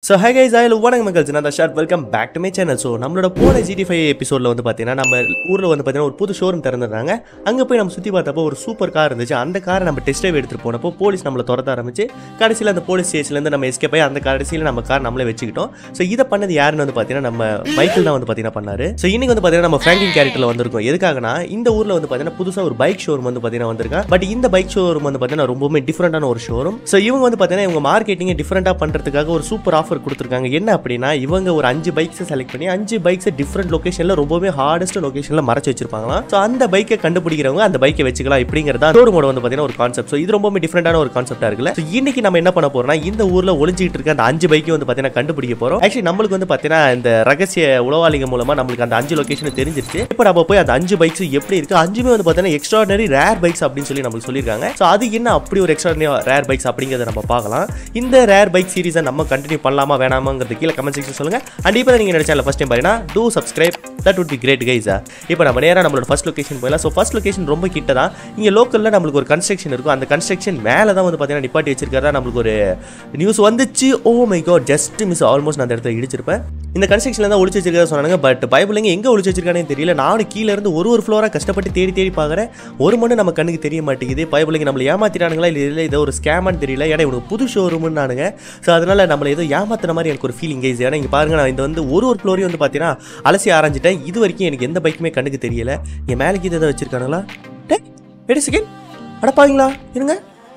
So hi guys oil வணக்கம் மக்கள்ஸ் நான் ஷார்ட் welcome back to my channel so நம்மளோட போன ஜிடி ஃபைவ் எபிசோடில் வந்து பார்த்தீங்கன்னா நம்ம ஊரில் வந்து பார்த்தீங்கன்னா ஒரு புது ஷோரூம் திறந்துருந்தாங்க அங்கே போய் நம்ம சுற்றி பார்த்தப்போ ஒரு சூப்பர் கார் இருந்துச்சு அந்த காரை நம்ம டெஸ்ட் ட்ரைவ் எடுத்துகிட்டு போனப்போ போலீஸ் நம்மளை துரத்த ஆரம்பிச்சு கடைசியில் அந்த போலீஸ் ஸ்டேஷன்லேருந்து நம்ம எஸ்கேப் ஆகி அந்த கடைசியில் நம்ம கார் நம்மளே வச்சுக்கிட்டோம் ஸோ இதை பண்ணது யாருன்னு வந்து பார்த்தீங்கன்னா நம்ம மைக்கிள் தான் வந்து பார்த்தீங்கன்னா பண்ணாரு ஸோ இன்னைக்கு வந்து பார்த்தீங்கன்னா நம்ம ஃப்ராங்கிங் கேரக்டரில் வந்திருக்கோம் எதுக்காகனா இந்த ஊரில் வந்து பார்த்தீங்கன்னா புதுசாக ஒரு பைக் ஷோரூம் வந்து பார்த்தீங்கன்னா வந்திருக்கா பட் இந்த பைக் ஷோரூம் வந்து பார்த்தீங்கன்னா ரொம்பவுமே டிஃப்ரெண்டான ஒரு ஷோரூம் ஸோ இவங்க வந்து பார்த்தீங்கன்னா இவங்க மார்க்கெட்டிங்கை டிஃப்ரெண்டாக பண்ணுறதுக்காக ஒரு சூப்பர் ஆஃபர் கொடுத்துருக்காங்க என்ன அப்படின்னா இவங்க ஒரு அஞ்சு பைக்ஸை செலக்ட் பண்ணி அஞ்சு பைக்ஸை டிஃப்ரெண்ட் லொகேஷனில் ரொம்பவே ஹார்டஸ்ட் லொகேஷனில் மறைச்சு வச்சிருப்பாங்களாம் ஸோ அந்த பைக்கை கண்டுபிடிக்கிறவங்க அந்த பைக்கை வச்சுக்கலாம் இப்படிங்கிறதா ஷோரூமோட வந்து பார்த்தீங்கன்னா ஒரு கான்செப்ட் ஸோ இது ரொம்பவே டிஃப்ரெண்டான ஒரு கான்செப்டாக இருக்குல்ல ஸோ இன்னைக்கு நம்ம என்ன பண்ண போறோம்னா இந்த ஊரில் ஒளிஞ்சிட்டு இருக்க அந்த அஞ்சு பைக்கையும் வந்து பார்த்தீங்கன்னா கண்டுபிடிக்க போகிறோம் ஆக்சுவலி நம்மளுக்கு வந்து பார்த்தீங்கன்னா இந்த ரகசிய உளவாளிங்க மூலமாக நம்மளுக்கு அந்த அஞ்சு லொகேஷன் தெரிஞ்சிருச்சு இப்போ நம்ம போய் அந்த அஞ்சு பைக்ஸ் எப்படி இருக்கு அஞ்சுமே வந்து பார்த்தீங்கன்னா எக்ஸ்ட்ராடனரி ரேர் பைக்ஸ் அப்படின்னு சொல்லி நம்மளுக்கு சொல்லியிருக்காங்க ஸோ அது என்ன அப்படி ஒரு எக்ஸ்ட்ராடனரி ரேர் பைக்ஸ் அப்படிங்கிறத நம்ம பார்க்கலாம் இந்த ரேர் பைக் சீரிஸை நம்ம கண்டினியூ பண்ணலாமா வேணாமாங்கிறது கீழே கமெண்ட் செக்ஷன் சொல்லுங்க அண்ட் இப்போ நீங்கள் என்ன சேனல் ஃபஸ்ட் டைம் பாருங்கன்னா do subscribe that would be great கைஸா இப்போ நம்ம நேராக நம்மளோட ஃபர்ஸ்ட் லொகேஷன் போயிடலாம் ஸோ ஃபர்ஸ்ட் லொகேஷன் ரொம்ப கிட்ட தான் இங்கே லோக்கலில் நம்மளுக்கு ஒரு கன்ஸ்ட்ரக்ஷன் இருக்கும் அந்த கன்ஸ்ட்ரக்ஷன் மேலே தான் வந்து பார்த்தீங்கன்னா நிப்பாட்டி வச்சிருக்கிறதா நம்மளுக்கு ஒரு நியூஸ் வந்துச்சு oh my God just miss almost நான் அந்த இடத்துல இடிச்சிருப்பேன் இந்த கன்ஸ்ட்ரக்ஷனில் தான் ஒளிச்சு வச்சிருக்கிறதா சொன்னாங்க பட் பைபிள் எங்கே ஒளிச்சு வச்சிருக்கானே தெரியல நானும் கீழே இருந்து ஒரு ஒரு ஃப்ளோராக கஷ்டப்பட்டு தேடி தேடி பார்க்குறேன் ஒரு மணி நம்ம கண்ணுக்கு தெரிய மாட்டேங்குது பைபிள் நம்மளை ஏமாத்திட்டானுங்களா இல்லை இல்லை ஏதோ ஒரு ஸ்கேமான்னு தெரியல ஏன்னா இவனுக்கு புது ஷோரூம்னு நானுங்க ஸோ அதனால நம்மளை ஏதோ ஏமாத்துற மாதிரி எனக்கு ஒரு ஃபீலிங் கைஸ் ஏன்னா இங்கே பாருங்க நான் இந்த வந்து ஒரு ஒரு ஃப்ளோரையும் வந்து பார்த்தீங்கன்னா அலசி ஆரஞ்சிட்டேன் இது வரைக்கும் எனக்கு எந்த பைக்குமே கண்ணுக்கு தெரியல என் மேலேக்கு இதை வச்சிருக்கானுங்களா டே வெயிட் செகண்ட் அடப்பாங்களா இருங்க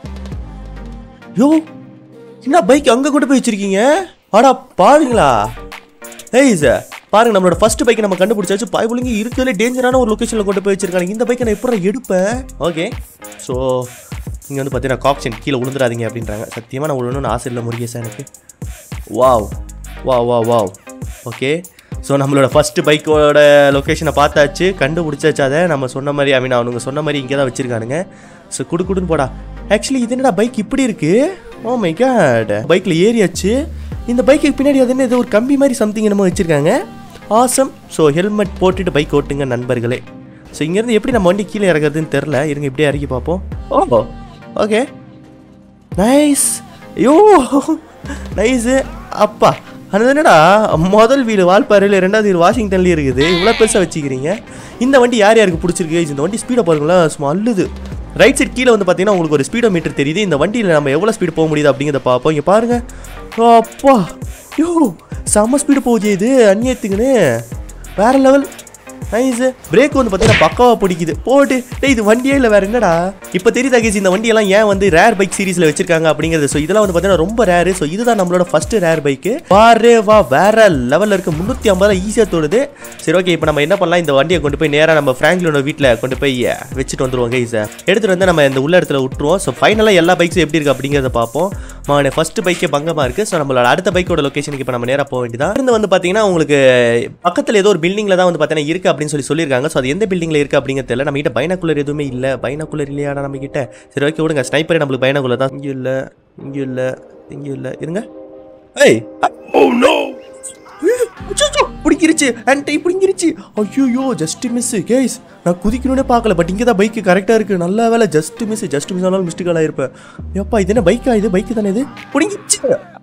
யோ என்ன பைக் அங்கே கொண்டு போய் வச்சிருக்கீங்க அடா பாருங்களா ஏய் சார் பாருங்க நம்மளோட ஃபர்ஸ்ட் பைக்கை நம்ம கண்டுபிடிச்சாச்சு பாய்புலிங்க இருக்கிறதுல டேஞ்சரான ஒரு லொக்கேஷனில் கொண்டு போய் வச்சிருக்காங்க இந்த பைக்கை நான் எப்படி எடுப்பேன் ஓகே ஸோ இங்கே வந்து பார்த்தீங்கன்னா காக்ஷன் கீழே விழுந்துடாதீங்க அப்படின்றாங்க சத்தியமாக நான் விழணும்னு ஆசை இல்லை முருகேசா எனக்கு வாவ் வா வா வாவ் ஓகே ஸோ நம்மளோட ஃபஸ்ட்டு பைக்கோட லொக்கேஷனை பார்த்தாச்சு கண்டுபிடிச்சாச்சு அதை நம்ம சொன்ன மாதிரி ஐ மீன் அவனுங்க சொன்ன மாதிரி இங்கே தான் வச்சுருக்கானுங்க ஸோ குடு குடுன்னு போடா ஆக்சுவலி இது என்னடா பைக் இப்படி இருக்கு ஓ மை காட் பைக்கில் ஏறியாச்சு இந்த பைக்குக்கு பின்னாடி அது என்ன இது ஒரு கம்பி மாதிரி சம்திங் என்னமோ வச்சுருக்காங்க ஆசம் ஸோ ஹெல்மெட் போட்டுட்டு பைக் ஓட்டுங்க நண்பர்களே ஸோ இங்கேருந்து எப்படி நம்ம வண்டி கீழே இறங்குறதுன்னு தெரில இருங்க இப்படியே இறக்கி பார்ப்போம் ஓ ஓகே நைஸ் ஐயோ நைஸு அப்பா அது என்னடா முதல் வீடு வால்பாறையில் ரெண்டாவது வீடு வாஷிங்டன்லேயே இருக்குது இவ்வளோ பெருசாக வச்சுக்கிறீங்க இந்த வண்டி யார் யாருக்கு பிடிச்சிருக்கு இந்த வண்டி ஸ்பீடை பாருங்களேன் சும்மா அள்ளுது ரைட் சைட் கீழே வந்து பார்த்தீங்கன்னா உங்களுக்கு ஒரு ஸ்பீடோ மீட்டர் தெரியுது இந்த வண்டியில் நம்ம எவ்வளோ ஸ்பீடு போக முடியுது அப்படிங்கிறத பார்ப்போம் இங்கே பாருங்க அப்பா யோ செம்ம ஸ்பீடு போகுது இது அந்நியத்துக்குன்னு வேற லெவல் நைஸ் பிரேக் வந்து பார்த்தீங்கன்னா பக்காவாக பிடிக்குது போட்டு டேய் இது வண்டியே இல்லை வேற என்னடா இப்போ தெரியுதா கேஸ் இந்த வண்டியெல்லாம் ஏன் வந்து ரேர் பைக் சீரிஸில் வச்சிருக்காங்க அப்படிங்கிறது ஸோ இதெல்லாம் வந்து பார்த்தீங்கன்னா ரொம்ப ரேரு ஸோ இதுதான் நம்மளோட ஃபர்ஸ்ட் ரேர் பைக்கு வாரே வா வேற லெவலில் இருக்கு முந்நூற்றி ஐம்பது ஈஸியாக தோடுது சரி ஓகே இப்போ நம்ம என்ன பண்ணலாம் இந்த வண்டியை கொண்டு போய் நேராக நம்ம ஃப்ராங்க்லினோட வீட்டில் கொண்டு போய் வச்சுட்டு வந்துருவோம் கைஸ் எடுத்துகிட்டு வந்து நம்ம இந்த உள்ள இடத்துல விட்டுருவோம் ஸோ ஃபைனலாக எல்லா பைக்ஸும் எப்படி இருக்குது அப்படிங்கிறத பார்ப்போம் மாவனே ஃபர்ஸ்ட் பைக்கே பங்கமாக இருக்குது ஸோ நம்மளோட அடுத்த பைக்கோட லொக்கேஷனுக்கு இப்போ நம்ம நேராக போக வேண்டியதான் இருந்து வந்து பார்த்தீங்கன்னா உங்களுக்கு பக்கத்தில் ஏதோ ஒரு பில்டிங்கில் தான் வந்து பார்த்தீங்கன்னா இருக்குது அப்படின்னு சொல்லி சொல்லியிருக்காங்க ஸோ அது எந்த பில்டிங்கில் இருக்குது அப்படிங்கிறது தெரியல நம்ம கிட்ட பைனாக்குலர் எதுவுமே இல்லை பைனாக்குலர் இல்லையாடா நம்ம கிட்ட சரி ஓகே விடுங்க ஸ்னைப்பரே நம்மளுக்கு பைனாக்குலர் தான் இங்கேயும் இல்லை இங்கேயும் இல்லை இங்கேயும் இல்லை இருங்க ஏய் ஓ நோ பிடிக்கிருச்சு அண்டை பிடிங்கிருச்சு ஐயோ ஜஸ்ட் மிஸ் கேஸ் நான் குதிக்கணும்னே பார்க்கல பட் இங்கே தான் பைக்கு கரெக்டாக இருக்குது நல்ல வேலை ஜஸ்ட் மிஸ் ஜஸ்ட் மிஸ் ஆனாலும் மிஸ்டேக் ஆகிருப்பேன் எப்பா இது என்ன பைக்கா இது பைக்கு தானே இது பிடிங்கிச்சு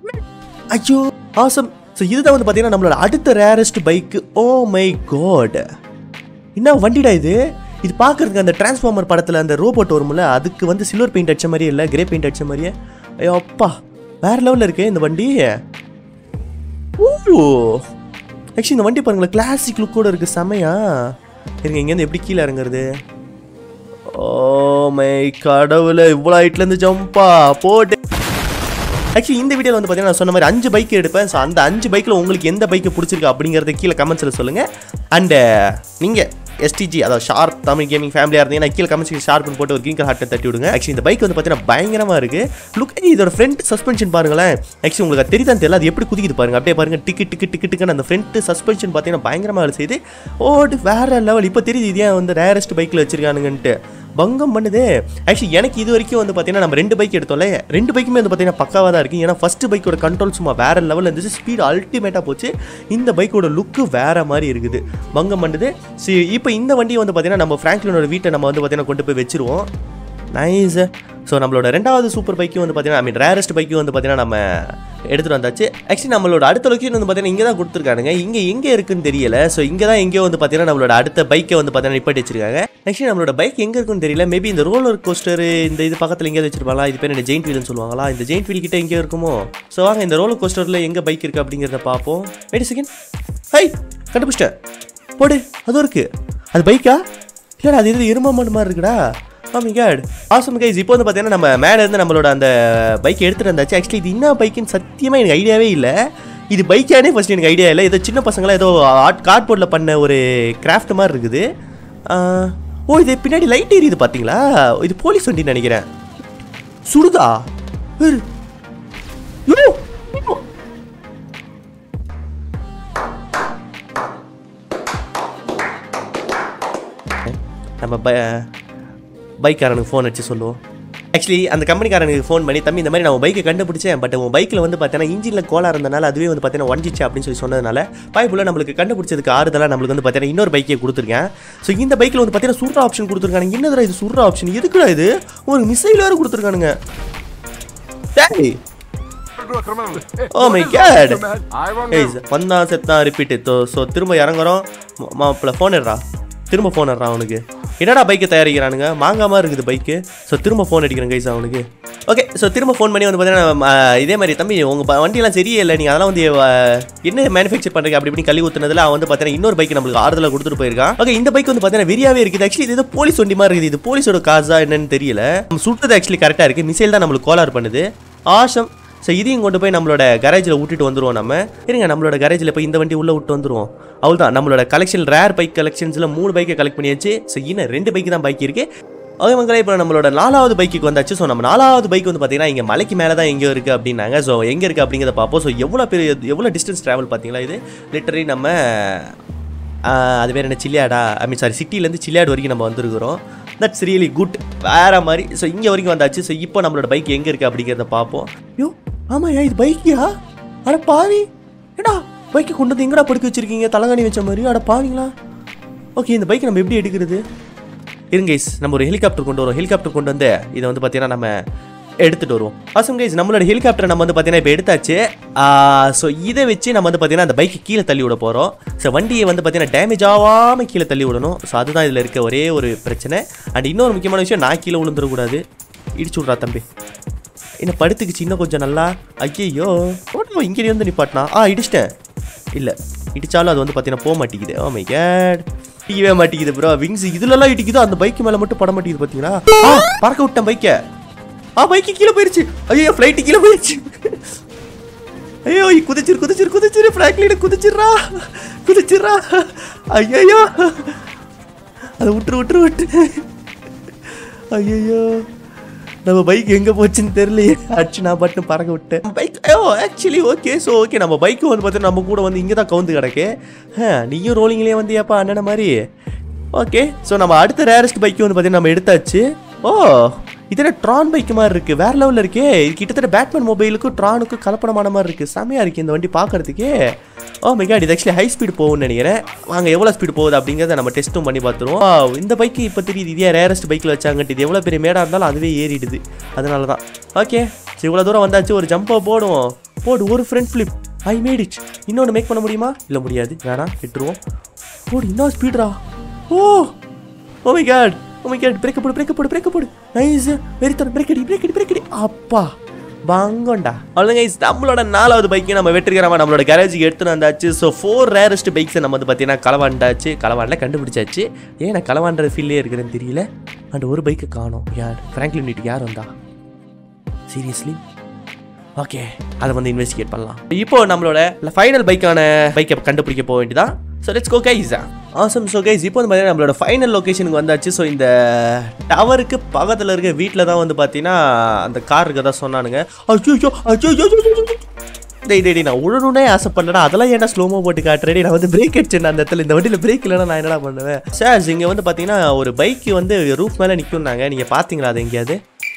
ஐயோ ஆசம் ஸோ இதுதான் வந்து பார்த்தீங்கன்னா நம்மளோட அடுத்த rarest bike oh my god என்ன வண்டிடா இது இது பார்க்கறதுக்கு அந்த டிரான்ஸ்ஃபார்மர் படத்தில் அந்த ரோபோட் வரும்ல அதுக்கு வந்து சில்வர் பெயிண்ட் அடிச்ச மாதிரியே இல்லை கிரே பெயிண்ட் அடிச்ச மாதிரியே ஐயோ அப்பா வேற லெவலில் இருக்கே இந்த வண்டி ஓ ஆக்சுவலி இந்த வண்டி பாருங்களேன் கிளாசிக் லுக்கோட இருக்கு செமையா இருங்க இங்கேருந்து எப்படி கீழே இறங்குறது ஓ மை கடவுளை இவ்வளோ ஹைட்லேருந்து ஜம்பா போட்டு ஆக்சுவலி இந்த வீடியோவில் வந்து பார்த்தீங்கன்னா நான் சொன்ன மாதிரி அஞ்சு பைக் எடுப்பேன் ஸோ அந்த அஞ்சு பைக்கில் உங்களுக்கு எந்த பைக்கு பிடிச்சிருக்கு அப்படிங்கிறத கீழே கமெண்ட்ஸில் சொல்லுங்கள் அண்டு நீங்கள் எஸ்டிஜி அதாவது ஷார்ப் தமிழ் கேமிங் ஃபேமிலியாக இருந்தீங்கன்னா கீழே கமெண்ட்ஸ் ஷார்ப்னு போட்டு ஒரு கிரீன் கலர் ஹார்ட்டை தட்டி விடுங்க ஆக்சுவலி இந்த பைக் வந்து பார்த்தீங்கன்னா பயங்கரமாக இருக்குது லுக் இதோட ஃப்ரண்ட் சஸ்பென்ஷன் பாருங்களேன் ஆக்சுவலி உங்களுக்கு அது தெரியுதான் தெரியல அது எப்படி குதிக்குது பாருங்க அப்படியே பாருங்க டிக்கு டிக்கு டிக்கு டிக்குன்னு அந்த ஃப்ரண்ட் சஸ்பென்ஷன் பார்த்தீங்கன்னா பயங்கரமாக வேலை செய்யுது ஓட்டு வேற லெவல் இப்போ தெரியுது இது ஏன் வந்து ரேரஸ்ட் பைக்கில் வச்சிருக்கானுங்கன்ட்டு பங்கம் பண்ணுது ஆக்சுவலி எனக்கு இது வரைக்கும் வந்து பார்த்தீங்கன்னா நம்ம ரெண்டு பைக் எடுத்தோம்ல ரெண்டு பைக்குமே வந்து பார்த்தீங்கன்னா பக்காவாக தான் இருக்குது ஏன்னா ஃபர்ஸ்ட் பைக்கோட கண்ட்ரோல் சும்மா வேற லெவலில் இருந்துச்சு ஸ்பீடு அல்டிமேட்டாக போச்சு இந்த பைக்கோட லுக்கு வேற மாதிரி இருக்குது பங்கம் பண்ணுது சரி இப்போ இந்த வண்டியை வந்து பார்த்தீங்கன்னா நம்ம ஃப்ராங்க்லினோட வீட்டை நம்ம வந்து பார்த்தீங்கன்னா கொண்டு போய் வச்சிருவோம் நைஸ் ஸோ நம்மளோட ரெண்டாவது சூப்பர் பைக்கும் வந்து பார்த்தீங்கன்னா ஐ மீன் ரேரஸ்ட் பைக்கும் வந்து பார்த்தீங்கன்னா நம்ம எடுத்துகிட்டு வந்தாச்சு ஆக்சுவலி நம்மளோட அடுத்த லொக்கேஷன் வந்து பார்த்தீங்கன்னா இங்கே தான் கொடுத்துருக்கானுங்க இங்கே எங்கே இருக்குன்னு தெரியல ஸோ இங்கே தான் எங்கேயோ வந்து பார்த்தீங்கன்னா நம்மளோட அடுத்த பைக்கை வந்து பார்த்தீங்கன்னா நிப்பாட்டி வச்சிருக்காங்க ஆக்சுவலி நம்மளோட பைக் எங்கே இருக்குன்னு தெரியல மேபி இந்த ரோலர் கோஸ்டர் இந்த இது பக்கத்தில் எங்கேயாவது வச்சிருப்பாங்களா இது பேர் என்ன ஜெயின்ட் வீல்னு சொல்லுவாங்களா இந்த ஜெயின்ட் வீல் கிட்ட எங்கேயோ இருக்குமோ ஸோ வாங்க இந்த ரோலர் கோஸ்டரில் எங்கே பைக் இருக்குது அப்படிங்கிறத பார்ப்போம் வெயிட் செகண்ட் ஹை கண்டுபிடிச்சிட்டேன் போடு அதுவும் இருக்கு அது பைக்கா இல்லைடா அது இது எரும மாடு மாதிரி இருக்குடா ஆமாம் கேட் ஆசம் கைஸ் இப்போ வந்து பார்த்தீங்கன்னா நம்ம மேலே இருந்து நம்மளோட அந்த பைக் எடுத்துகிட்டு வந்தாச்சு ஆக்சுவலி இது என்ன பைக்குன்னு சத்தியமாக எனக்கு ஐடியாவே இல்லை இது பைக்கானே ஃபர்ஸ்ட் எனக்கு ஐடியா இல்லை ஏதோ சின்ன பசங்களாம் ஏதோ ஆர்ட் கார்ட்போர்டில் பண்ண ஒரு கிராஃப்ட் மாதிரி இருக்குது ஆஹ், ஓ இது பின்னாடி லைட் எரியுது பார்த்தீங்களா இது போலீஸ் வண்டின்னு நினைக்கிறேன் சுடுதா ஏறு. யோ! நம்ம ப பைக்காரனுக்கு ஃபோன் அடிச்சு சொல்லுவோம் ஆக்சுவலி அந்த கம்பெனிக்காரனுக்கு ஃபோன் பண்ணி தம்பி இந்த மாதிரி நான் பைக்கை கண்டுபிடிச்சேன் பட் உன் பைக்கில் வந்து பார்த்தீங்கன்னா இன்ஜினில் கோலா இருந்தனால அதுவே வந்து பார்த்தீங்கன்னா ஒன்றிச்சு அப்படின்னு சொல்லி சொன்னதுனால பாய்ப்புல நம்மளுக்கு கண்டுபிடிச்சதுக்கு ஆறுதலாக நம்மளுக்கு வந்து பார்த்தீங்கன்னா இன்னொரு பைக்கை கொடுத்துருக்கேன் ஸோ இந்த பைக்கில் வந்து பார்த்தீங்கன்னா சுடுற ஆப்ஷன் கொடுத்துருக்காங்க என்னதுடா இது சுடுற ஆப்ஷன் எதுக்குடா இது ஒரு மிசைல் வேறு கொடுத்துருக்கானுங்க டேய் You're a criminal. Oh my god. I won't ஏய் வந்தான் செத்தான் ரிப்பீட்டு ஸோ திரும்ப இறங்குறோம் மா- மாப்பிள்ள ஃபோன் எடுறா திரும்ப ஃபோன் எடுறா அவனுக்கு என்னடா பைக்கை தயாரிக்கிறானுங்க மாங்காம இருக்குது பைக்கு ஸோ திரும்ப ஃபோன் அடிக்கிறேன் கைஸ் அவனுக்கு ஓகே ஸோ திரும்ப ஃபோன் பண்ணி வந்து பார்த்தீங்கன்னா ஆ, இதே மாதிரி தம்பி உங்கள் வண்டியெல்லாம் சரியே இல்லை நீங்கள் அதெல்லாம் வந்து ஆ, என்ன மேனுஃபேக்சர் பண்ணுறீங்க அப்படி இப்படி கழுவி ஊற்றுனதுல அவன் வந்து பார்த்தீங்கன்னா இன்னொரு பைக் நம்மளுக்கு ஆறுதலாக கொடுத்துட்டு போயிருக்கான் ஓகே இந்த பைக் வந்து பார்த்தீங்கன்னா வெறியாவே இருக்குது ஆக்சுவலி இது ஏதோ போலீஸ் வண்டி மாதிரி இருக்குது இது போலீஸோட காசா என்னன்னு தெரியல நம்ம சுட்டது ஆக்சுவலி கரெக்டாக இருக்குது மிசைல் தான் நம்மளுக்கு கோலார் பண்ணுது ஆஷம் ஸோ இதையும் கொண்டு போய் நம்மளோட கரேஜில் விட்டுட்டு வந்துருவோம் நம்ம இருங்க நம்மளோட கரேஜில் போய் இந்த வண்டி உள்ளே விட்டு வந்துருவோம் அவ்வளோதான் நம்மளோட கலெக்ஷன் ரேர் பைக் கலெக்ஷன்ஸில் மூணு பைக்கை கலெக்ட் பண்ணியாச்சு ஸோ இன்னும் ரெண்டு பைக்கு தான் பைக் இருக்கு ஓகே மக்களே இப்போ நம்மளோட நாலாவது பைக்குக்கு வந்தாச்சு ஸோ நம்ம நாலாவது பைக் வந்து பார்த்தீங்கன்னா இங்கே மலைக்கு மேலே தான் எங்கேயோ இருக்குது அப்படின்னாங்க ஸோ எங்கே இருக்குது அப்படிங்கிறத பார்ப்போம் ஸோ எவ்வளோ பெரிய எவ்வளோ டிஸ்டன்ஸ் ட்ராவல் பார்த்தீங்களா இது லிட்டரலி நம்ம ஆஹ் அது வேறு என்ன சில்லியாடா ஐ மீன் சாரி சிட்டிலேருந்து சில்லியாடு வரைக்கும் நம்ம வந்திருக்கிறோம் தட்ஸ் ரியலி குட் வேற மாதிரி ஸோ இங்கே வரைக்கும் வந்தாச்சு ஸோ இப்போ நம்மளோட பைக் எங்கே இருக்குது அப்படிங்கிறத பார்ப்போம் யோ ஆமாயா இது பைக்கியா அட பாவி ஏடா பைக்கை கொண்டு வந்து எங்கடா படுக்க வச்சிருக்கீங்க தலகாணி வச்ச மாதிரி அட பாவீங்களா ஓகே இந்த பைக்கை நம்ம எப்படி எடுக்கிறது இருங்க கைஸ் நம்ம ஒரு ஹெலிகாப்டர் கொண்டு வரோம் ஹெலிகாப்டர் கொண்டு வந்து இதை வந்து பார்த்தீங்கன்னா நம்ம எடுத்துட்டு வருவோம் அசம் கைஸ் நம்மளோட ஹெலிகாப்டர் நம்ம வந்து பார்த்தீங்கன்னா இப்போ எடுத்தாச்சு ஸோ இதை வச்சு நம்ம வந்து பார்த்தீங்கன்னா அந்த பைக்கு கீழே தள்ளி விட போகிறோம் ஸோ வண்டியை வந்து பார்த்தீங்கன்னா டேமேஜ் ஆகாமல் கீழே தள்ளி விடணும் ஸோ அதுதான் இதில் இருக்க ஒரே ஒரு பிரச்சனை அண்ட் இன்னொரு முக்கியமான விஷயம் நான் கீழே விழுந்துடக்கூடாது இடிச்சு விட்றா தம்பி என்ன படுத்துக்குச்சு இன்னும் கொஞ்சம் நல்லா ஐயோ ஓட்டோ இங்கே வந்து நிப்பாட்டினா ஆ இடிச்சிட்டேன் இல்லை இடிச்சாலும் அது வந்து பார்த்தீங்கன்னா போக மாட்டேங்குது ஓ மை கேட் இடிக்கவே மாட்டேங்குது ப்ரோ விங்ஸ் இதுலலாம் இடிக்குது அந்த பைக்கு மேலே மட்டும் பட மாட்டேங்குது பார்த்தீங்களா ஆ பறக்க விட்டேன் பைக்கை ஆ பைக்கு கீழே போயிருச்சு ஐயோ ஃப்ளைட்டு கீழே போயிருச்சு ஐயோ குதிச்சிரு குதிச்சிரு குதிச்சிரு ஃப்ராங்க்லின் குதிச்சிடுறா குதிச்சிடுறா ஐயோ அதை விட்டுரு விட்டுரு விட்டு ஐயோ நம்ம பைக் எங்கே போச்சுன்னு தெரியலையே அடிச்சு நான் பட்டு பறக்க விட்டேன் பைக் ஐயோ ஆக்சுவலி ஓகே ஸோ ஓகே நம்ம பைக்கு வந்து பார்த்தீங்கன்னா நம்ம கூட வந்து இங்கே தான் கவுந்து கிடக்கு ஆ, நீயும் ரோலிங்லேயே வந்தியாப்பா அண்ணன மாதிரி ஓகே ஸோ நம்ம அடுத்த ரேரஸ்ட் பைக்கு வந்து பார்த்தீங்கன்னா நம்ம எடுத்தாச்சு ஓ இதே ட்ரான் பைக் மாதிரி இருக்கு வேற லெவலில் இருக்கே இது கிட்டத்தட்ட பேட்மேன் மொபைலுக்கும் ட்ரானுக்கும் கலப்படமான மாதிரி இருக்கு செமையா இருக்கு இந்த வண்டி பார்க்கறதுக்கே ஓ மை காட் இது ஆக்சுவலி ஹை ஸ்பீடு போகும்னு நினைக்கிறேன் வாங்க எவ்வளோ ஸ்பீடு போகுது அப்படிங்கிறத நம்ம டெஸ்ட்டும் பண்ணி பார்த்துருவோம் Wow, இந்த பைக்கு இப்போ தெரியுது இதே ரேரஸ்ட் பைக்கில் வச்சாங்கட்டு இது எவ்வளோ பெரிய மேடாக இருந்தாலும் அதுவே ஏறிடுது அதனால தான் ஓகே சரி இவ்வளோ தூரம் வந்தாச்சு ஒரு ஜம்பை போடுவோம் போடு ஒரு front flip I made it இன்னொன்று மேக் பண்ண முடியுமா இல்லை முடியாது வேணாம் விட்டுருவோம் போடு இன்னும் ஸ்பீட்ரா oh oh my god oh my god brake போடு பிரேக் போடு பிரேக் போடு நைஸ் வெரி தர பிரேக் அடி பிரேக் அடி பிரேக் அடி அப்பா பங்கோண்டா அவ்வளோங்க guys, நம்மளோட நாலாவது பைக்கையும் நம்ம வெற்றிகரமாக நம்மளோட கேரேஜுக்கு எடுத்துட்டு வந்தாச்சு ஸோ ஃபோர் ரேரஸ்ட் பைக்ஸை நம்ம வந்து பார்த்தீங்கன்னா களவாண்டாச்சு களவாண்டில் கண்டுபிடிச்சாச்சு ஏன் நான் களவாண்டுற ஃபீல்லே இருக்கிறேன்னு தெரியல அண்ட் ஒரு பைக்கை காணோம் யார் ஃப்ராங்க்லின் வீட்டுக்கு யார் வந்தா சீரியஸ்லி ஓகே அதை வந்து இன்வெஸ்டிகேட் பண்ணலாம் இப்போ நம்மளோட ஃபைனல் பைக்கான பைக்கை கண்டுபிடிக்க போக வேண்டியதான் so let's go guys awesome so guys இப்போ வந்து பார்த்தீங்கன்னா நம்மளோட ஃபைனல் லொக்கேஷனுக்கு வந்தாச்சு ஸோ இந்த டவருக்கு பக்கத்தில் இருக்க வீட்டில் தான் வந்து பார்த்தீங்கன்னா அந்த கார் இருக்கதா சொன்னானுங்க அச்சோ அச்சோ டேய் டேய் டேய், நான் உடனே ஆசைப்படலடா அதெல்லாம் ஏன்டா ஸ்லோமோ போட்டு காட்டுறேன் நான் வந்து பிரேக் அடிச்சேன் அந்த இடத்துல இந்த வண்டியில் பிரேக் இல்லைனா நான் என்னடா பண்ணுவேன் சார் இங்கே வந்து பார்த்தீங்கன்னா ஒரு பைக் வந்து ரூஃப் மேலே நிற்கும்னாங்க நீங்கள் பார்த்தீங்களா அது எங்கேயாவது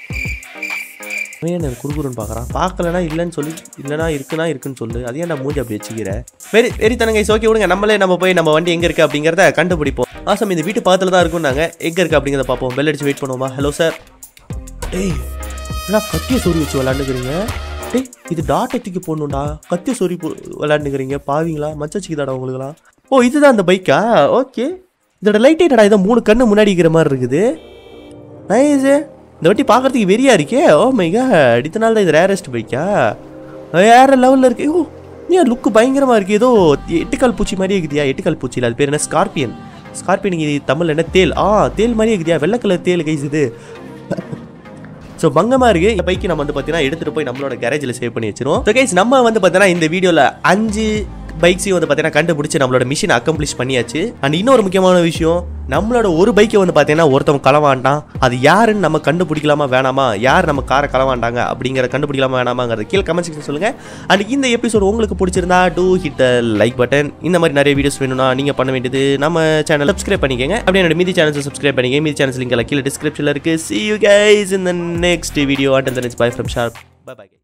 அவன் என்ன குறுகுறுன்னு பார்க்குறான் பார்க்கலனா இல்லைன்னு சொல்லி இல்லைனா இருக்குன்னா இருக்குன்னு சொல்லு அது ஏன் நான் மூஞ்சி அப்படி வச்சுக்கிற வெரி வெரி தனங்க ஓகே விடுங்க நம்மளே நம்ம போய் நம்ம வண்டி எங்கே இருக்குது அப்படிங்கிறத கண்டுபிடிப்போம் ஆசம் இந்த வீட்டு பக்கத்தில் தான் இருக்கும்னாங்க எங்கே இருக்குது அப்படிங்கிறத பார்ப்போம் பெல் அடிச்சு வெயிட் பண்ணுவோமா ஹலோ சார் டேய் என்ன கத்திய சோறு வச்சு விளாண்டுக்கிறீங்க டேய் இது டாட்டை தூக்கி போடணும்டா கத்தி சொறி போ விளையாண்டுக்கிறீங்க பாவீங்களா மச்சச்சிக்குதாடா உங்களுக்குலாம் ஓ இதுதான் அந்த பைக்கா ஓகே இதோட லைட் என்னடா இதை மூணு கண்ணு முன்னாடி இருக்கிற மாதிரி இருக்குது நைஸு இந்த வாட்டி பார்க்கறதுக்கு வெறியா இருக்கே ஓ மைகா அடுத்த நாள் தான் இது ரேரஸ்ட் பைக்கா வேற லெவலில் இருக்கு ஓ ஏன் லுக்கு பயங்கரமாக இருக்குது ஏதோ எட்டுக்கால் பூச்சி மாதிரியே இருக்குதியா எட்டுக்கால் பூச்சி இல்லை அது பேர் என்ன ஸ்கார்பியன் ஸ்கார்பியன் இது தமிழ் என்ன தேல் ஆ தேல் மாதிரியே இருக்குதியா வெள்ளை கலர் தேல் கைஸ் இது ஸோ பங்கமாக இருக்குது இந்த பைக்கு நம்ம வந்து பார்த்தீங்கன்னா எடுத்துகிட்டு போய் நம்மளோட கேரேஜில் சேவ் பண்ணி வச்சிரும் ஸோ கைஸ் நம்ம வந்து பார்த்தீங்கன்னா இந்த வீடியோவில் அஞ்சு பைக்ஸையும் வந்து பார்த்தீங்கன்னா கண்டுபிடிச்சி நம்மளோட மிஷின் அக்கம்ப்ளிஷ் பண்ணியாச்சு அண்ட் இன்னொரு முக்கியமான விஷயம் நம்மளோட ஒரு பைக்கை வந்து பார்த்தீங்கன்னா ஒருத்தவங்க களவாண்டான் அது யாருன்னு நம்ம கண்டுபிடிக்கலாமா வேணாமா யார் நம்ம காரை களவாண்டாங்க அப்படிங்கிற கண்டுபிடிக்கலாமா வேணாமாங்கிறது கீழே கமெண்ட் செக்ஷன் சொல்லுங்கள் அண்ட் இந்த எபிசோட் உங்களுக்கு பிடிச்சிருந்தா டூ ஹிட் லைக் பட்டன் இந்த மாதிரி நிறைய வீடியோஸ் வேணும்னா நீங்கள் பண்ண வேண்டியது நம்ம சேனல் சப்ஸ்கிரைப் பண்ணிக்கங்க அப்படியே என்னோட மீதி சேனல்ஸ் சப்ஸ்கிரைப் பண்ணிக்கங்க மீதி சேனல்ஸ் லிங்க் எல்லாம் கீழே டிஸ்கிரிப்ஷனில் இருக்குது see you guys in the next video until then it's bye from sharp bye bye guys